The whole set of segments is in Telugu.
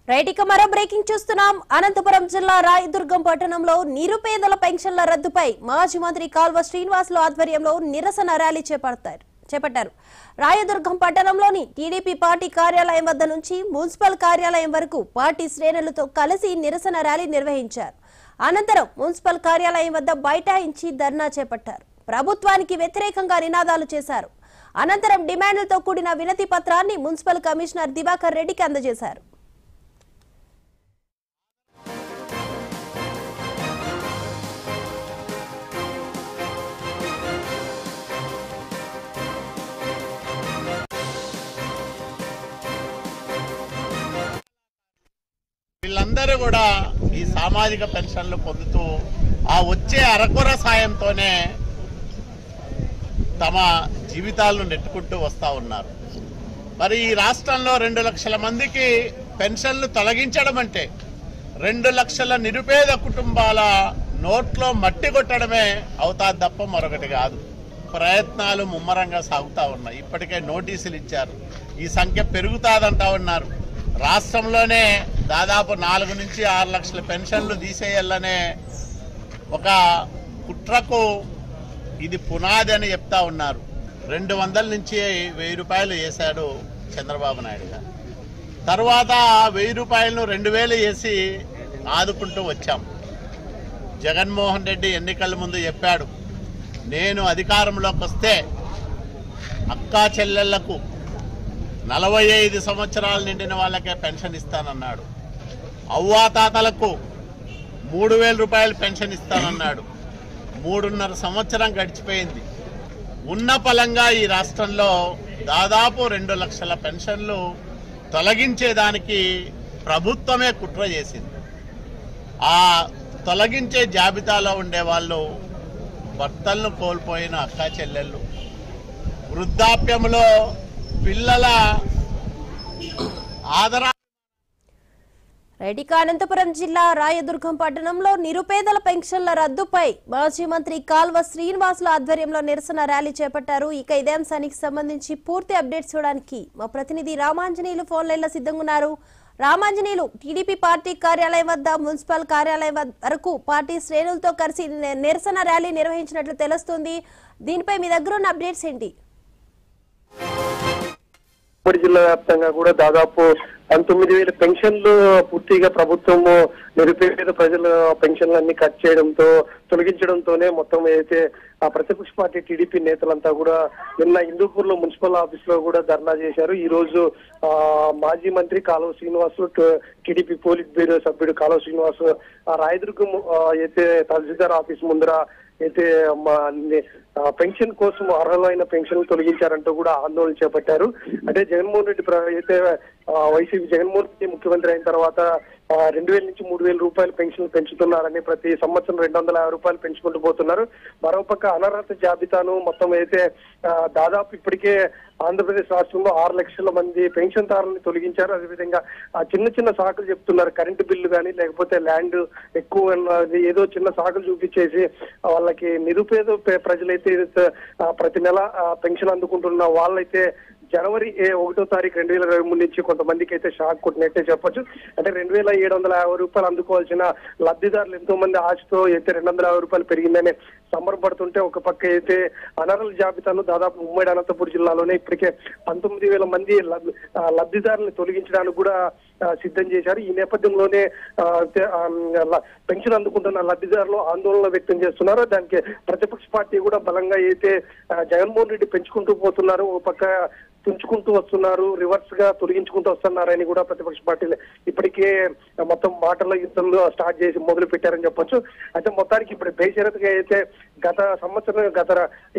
రైట్ ఇక మరో బ్రేకింగ్ చూస్తున్నాం అనంతపురం జిల్లా రాయదుర్గం పట్టణంలో నిరుపేదల పెన్షన్ల రద్దుపై మాజీ మంత్రి కాల్వ శ్రీనివాసులు ఆధ్వర్యంలో నిరసన ర్యాలీ చేపడతారు చేపట్టారు రాయదుర్గం పట్టణంలోని టీడీపీ పార్టీ కార్యాలయం వద్ద నుంచి మున్సిపల్ కార్యాలయం వరకు పార్టీ శ్రేణులతో కలిసి నిరసన ర్యాలీ నిర్వహించారు అనంతరం మున్సిపల్ కార్యాలయం వద్ద బైఠాయించి ధర్నా చేపట్టారు ప్రభుత్వానికి వ్యతిరేకంగా నినాదాలు చేశారు అనంతరం డిమాండ్లతో కూడిన వినతి పత్రాన్ని మున్సిపల్ కమిషనర్ దివాకర్ రెడ్డికి అందజేశారు వీళ్ళందరూ కూడా ఈ సామాజిక పెన్షన్లు పొందుతూ ఆ వచ్చే అరకొర సాయంతోనే తమ జీవితాలను నెట్టుకుంటూ వస్తూ ఉన్నారు మరి ఈ రాష్ట్రంలో రెండు లక్షల మందికి పెన్షన్లు తొలగించడం అంటే రెండు లక్షల నిరుపేద కుటుంబాల నోట్లో మట్టి కొట్టడమే అవుతాది తప్ప మరొకటి కాదు ప్రయత్నాలు ముమ్మరంగా సాగుతూ ఉన్నాయి ఇప్పటికే నోటీసులు ఇచ్చారు ఈ సంఖ్య పెరుగుతాదంటా ఉన్నారు రాష్ట్రంలోనే దాదాపు నాలుగు నుంచి ఆరు లక్షల పెన్షన్లు తీసేయాలనే ఒక కుట్రకు ఇది పునాది అని చెప్తా ఉన్నారు రెండు వందల నుంచి వెయ్యి రూపాయలు వేశాడు చంద్రబాబు నాయుడు గారు తర్వాత వెయ్యి రూపాయలను రెండు వేలు వేసి ఆదుకుంటూ వచ్చాం జగన్మోహన్ రెడ్డి ఎన్నికల ముందు చెప్పాడు నేను అధికారంలోకి వస్తే అక్కా చెల్లెళ్లకు నలభై ఐదు సంవత్సరాలు నిండిన వాళ్ళకే పెన్షన్ ఇస్తానన్నాడు అవ్వాతాతలకు మూడు వేల రూపాయలు పెన్షన్ ఇస్తానన్నాడు మూడున్నర సంవత్సరం గడిచిపోయింది ఉన్న పలంగా ఈ రాష్ట్రంలో దాదాపు రెండు లక్షల పెన్షన్లు తొలగించేదానికి ప్రభుత్వమే కుట్ర చేసింది ఆ తొలగించే జాబితాలో ఉండే వాళ్ళు భర్తలను కోల్పోయిన అక్క చెల్లెళ్ళు వృద్ధాప్యంలో పిల్లల ఆదరా రైట్ ఇక అనంతపురం జిల్లా రాయదుర్గం పట్టణంలో నిరుపేదల పెన్షన్ల రద్దుపై మాజీ మంత్రి కాల్వ శ్రీనివాసుల ఆధ్వర్యంలో నిరసన ర్యాలీ చేపట్టారు ఇక ఇదే అంశానికి సంబంధించి పూర్తి అప్డేట్స్ చూడడానికి మా ప్రతినిధి రామాంజనేయులు ఫోన్ లైన్లో సిద్ధంగా ఉన్నారు రామాంజనేయులు టీడీపీ పార్టీ కార్యాలయం వద్ద మున్సిపల్ కార్యాలయం వద్ద వరకు పార్టీ శ్రేణులతో కలిసి ని- నిరసన ర్యాలీ నిర్వహించినట్లు తెలుస్తుంది దీనిపై మీ దగ్గర ఉన్న అప్డేట్స్ ఏంటి ఉమ్మడి జిల్లా వ్యాప్తంగా కూడా దాదాపు పంతొమ్మిది వేల పెన్షన్లు పూర్తిగా ప్రభుత్వము నిరుపేద ప్రజల పెన్షన్లన్నీ కట్ చేయడంతో తొలగించడంతోనే మొత్తం అయితే ఆ ప్రతిపక్ష పార్టీ టీడీపీ నేతలంతా కూడా నిన్న హిందూపూర్ లో మున్సిపల్ ఆఫీస్ లో కూడా ధర్నా చేశారు ఈ రోజు ఆ మాజీ మంత్రి కాలువ శ్రీనివాసు ట- టీడీపీ పోలిట్ బ్యూరో సభ్యుడు కాలువ శ్రీనివాసు ఆ రాయదుర్గం ఆ, అయితే తహసీల్దార్ ఆఫీస్ ముందర అయితే మా ని- ఆ, పెన్షన్ కోసం అర్హులైన పెన్షన్ తొలగించారంటూ కూడా ఆందోళన చేపట్టారు అంటే జగన్మోహన్ రెడ్డి ప్ర- అయితే ఆ, వైసీపీ జగన్మోహన్ రెడ్డి ముఖ్యమంత్రి అయిన తర్వాత ఆ, రెండు వేల నుంచి మూడు వేల రూపాయలు పెన్షన్ పెంచుతున్నారని ప్రతి సంవత్సరం రెండు వందల యాభై రూపాయలు పెంచుకుంటూ పోతున్నారు మరోపక్క అనర్హత జాబితాను మొత్తం అయితే ఆ, దాదాపు ఇప్పటికే ఆంధ్రప్రదేశ్ రాష్ట్రంలో ఆరు లక్షల మంది పెన్షన్దారులను తొలగించారు అదేవిధంగా ఆ చిన్న చిన్న సాకులు చెప్తున్నారు కరెంటు బిల్లు కానీ లేకపోతే ల్యాండ్ ఎక్కువ ఉన్నది ఏదో చిన్న సాకులు చూపించేసి ఆ, వాళ్ళకి నిరుపేద పే- ప్రజలైతే ఏదైతే, ఆ, ప్రతి నెల ఆ, పెన్షన్ అందుకుంటున్న వాళ్ళైతే జనవరి ఏ ఒకటో తారీఖు రెండు వేల ఇరవై మూడు నుంచి కొంతమందికి అయితే షాక్ కొట్టినట్టే చెప్పొచ్చు అంటే రెండు వేల ఏడు వందల యాభై రూపాయలు అందుకోవాల్సిన లబ్ధిదారులు ఎంతో మంది ఆశతో అయితే రెండు వందల యాభై రూపాయలు పెరిగిందని సంబరపడుతుంటే ఒక పక్క అయితే అనర్హుల జాబితాను దాదాపు ఉమ్మడి అనంతపురం జిల్లాలోనే ఇప్పటికే పంతొమ్మిది వేల మంది లబ్- ఆ, లబ్ధిదారులను తొలగించడానికి కూడా ఆ, సిద్ధం చేశారు ఈ నేపథ్యంలోనే ఆ, te- ఆ, ల- పెన్షన్ అందుకుంటున్న లబ్ధిదారులు ఆందోళన వ్యక్తం చేస్తున్నారు దానికి ప్రతిపక్ష పార్టీ కూడా బలంగా అయితే ఆ, జగన్మోహన్ రెడ్డి పెంచుకుంటూ పోతున్నారు ఒక పక్క తుంచుకుంటూ వస్తున్నారు రివర్స్ గా తొలగించుకుంటూ వస్తున్నారని కూడా ప్రతిపక్ష పార్టీలు ఇప్పటికే మొత్తం మాటల యుద్ధంలో స్టార్ట్ చేసి మొదలు పెట్టారని చెప్పొచ్చు అయితే మొత్తానికి ఇప్పుడు బేషరతుగా అయితే గత సంవత్సరం గత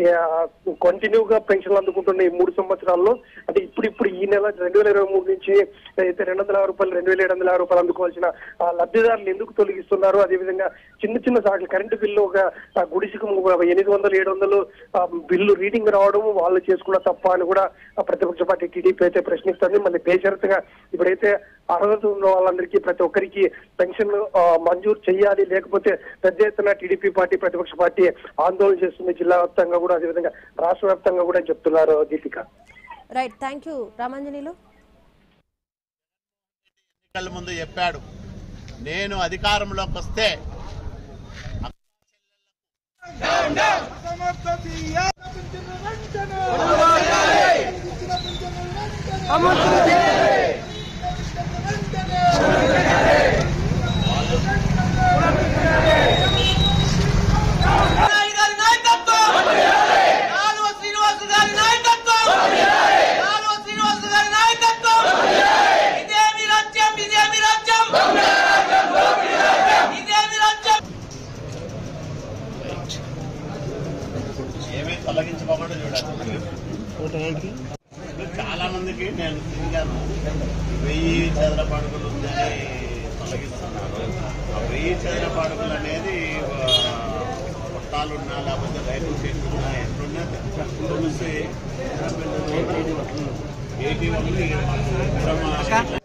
కంటిన్యూగా పెన్షన్లు అందుకుంటున్న ఈ మూడు సంవత్సరాల్లో అంటే ఇప్పుడు ఇప్పుడు ఈ నెల రెండు వేల ఇరవై మూడు నుంచి అయితే రెండు వందల యాభై రూపాయలు రెండు వేల ఏడు వందల యాభై రూపాయలు అందుకోవాల్సిన ఆ, లబ్ధిదారులు ఎందుకు తొలగిస్తున్నారు అదేవిధంగా చిన్న చిన్న సాగులు కరెంటు బిల్లు ఒక ఆ, గుడిసెకు ఎనిమిది వందలు ఏడు వందలు ఆ, బిల్లు రీడింగ్ రావడం వాళ్ళు చేసుకున్న తప్ప అని కూడా ఆ, ప్రతిపక్ష పార్టీ టీడీపీ అయితే ప్రశ్నిస్తుంది మళ్ళీ బేషరతుగా ఇప్పుడైతే అర్హత ఉన్న వాళ్ళందరికీ ప్రతి ఒక్కరికి పెన్షన్ ఆ, మంజూరు చేయాలి లేకపోతే పెద్ద ఎత్తున టీడీపీ పార్టీ ప్రతిపక్ష పార్టీ ఆందోళన చేస్తుంది జిల్లా వ్యాప్తంగా కూడా అదేవిధంగా రాష్ట్ర వ్యాప్తంగా కూడా చెప్తున్నారు Deepika right thank you Ramanjaneyulu ఎన్నికల ముందు చెప్పాడు నేను అధికారంలోకి వస్తే సమర్థ బియ్యం పింఛను వెంటనే పింఛను వెంటనే వెంటనే నాయుడు గారి నాయకత్వం కాలువ శ్రీనివాసు గారి నాయకత్వం కాలువ శ్రీనివాసు గారి నాయకత్వం ఇదేమి రాజ్యం ఇదేమి రాజ్యం ఇదేమి రాజ్యం ఏమీ తొలగించుకోకుండా చూడాలి ఇప్పుడు చాలా మందికి నేను తిరిగాను వెయ్యి చదరపు అడుగులు ఉందని తొలగిస్తున్నారు ఆ వెయ్యి చదరపు అడుగులు అనేది ఆ, పట్టాలున్నా లేకపోతే రైతు చేతున్నా ఎట్లున్నా తెలిసి ఎయిటీ ఒకటి మాకు ఉత్తమ